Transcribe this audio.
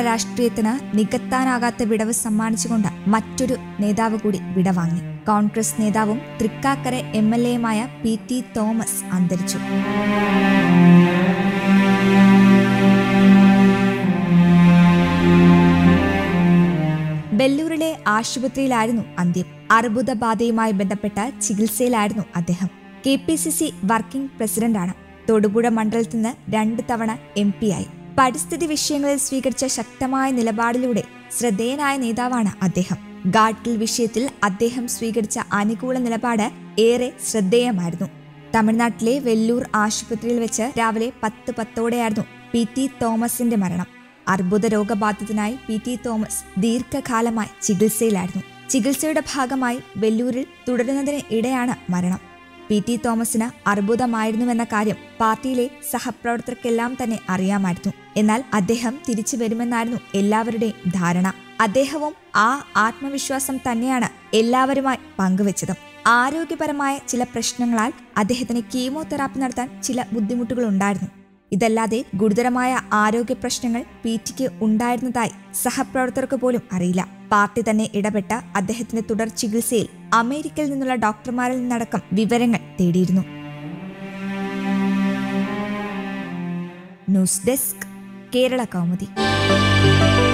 രാഷ്ട്രീയത്തിന് നികത്താനാകാത്ത വിടവ് സമ്മാനിച്ചുകൊണ്ട് മറ്റൊരു നേതാവ് കൂടി വിടവാങ്ങി കോൺഗ്രസ് നേതാവും തൃക്കാക്കര എം എൽ എയുമായ പി ടി തോമസ് അന്തരിച്ചു ബെല്ലൂരിലെ ആശുപത്രിയിലായിരുന്നു അന്ത്യം അർബുദബാധയുമായി ബന്ധപ്പെട്ട ചികിത്സയിലായിരുന്നു അദ്ദേഹം K P C C working പ്രസിഡന്റാണ് തൊടുപുഴ മണ്ഡലത്തിൽ നിന്ന് രണ്ട് തവണ എം പി ആയി പരിസ്ഥിതി വിഷയങ്ങളിൽ സ്വീകരിച്ച ശക്തമായ നിലപാടിലൂടെ ശ്രദ്ധേയനായ നേതാവാണ് അദ്ദേഹം ഗാഡ്ഗിൽ വിഷയത്തിൽ അദ്ദേഹം സ്വീകരിച്ച അനുകൂല നിലപാട് ഏറെ ശ്രദ്ധേയമായിരുന്നു തമിഴ്നാട്ടിലെ വെല്ലൂർ ആശുപത്രിയിൽ വെച്ച് രാവിലെ പത്ത് പത്തോടെയായിരുന്നു പി ടി തോമസിന്റെ മരണം അർബുദ രോഗബാധിതനായി പി ടി തോമസ് ദീർഘകാലമായി ചികിത്സയിലായിരുന്നു ചികിത്സയുടെ ഭാഗമായി വെല്ലൂരിൽ തുടരുന്നതിന് ഇടെയാണ് മരണം പി ടി തോമസിന് അർബുദമായിരുന്നുവെന്ന കാര്യം പാർട്ടിയിലെ സഹപ്രവർത്തകർക്കെല്ലാം തന്നെ അറിയാമായിരുന്നു എന്നാൽ അദ്ദേഹം തിരിച്ചു വരുമെന്നായിരുന്നു എല്ലാവരുടെയും ധാരണ അദ്ദേഹവും ആ ആത്മവിശ്വാസം തന്നെയാണ് എല്ലാവരുമായി പങ്കുവച്ചതും ആരോഗ്യപരമായ ചില പ്രശ്നങ്ങളാൽ അദ്ദേഹത്തിന് കീമോതെറാപ്പി നടത്താൻ ചില ബുദ്ധിമുട്ടുകൾ ഉണ്ടായിരുന്നു ഇതല്ലാതെ ഗുരുതരമായ ആരോഗ്യ പ്രശ്നങ്ങൾ പി ടിക്ക് ഉണ്ടായിരുന്നതായി സഹപ്രവർത്തകർക്ക് പോലും അറിയില്ല പാർട്ടി തന്നെ ഇടപെട്ട അദ്ദേഹത്തിന്റെ തുടർ ചികിത്സയിൽ അമേരിക്കയിൽ നിന്നുള്ള ഡോക്ടർമാരിൽ നിന്നടക്കം വിവരങ്ങൾ തേടിയിരുന്നു ന്യൂസ് ഡെസ്ക് കേരള കൗമുദി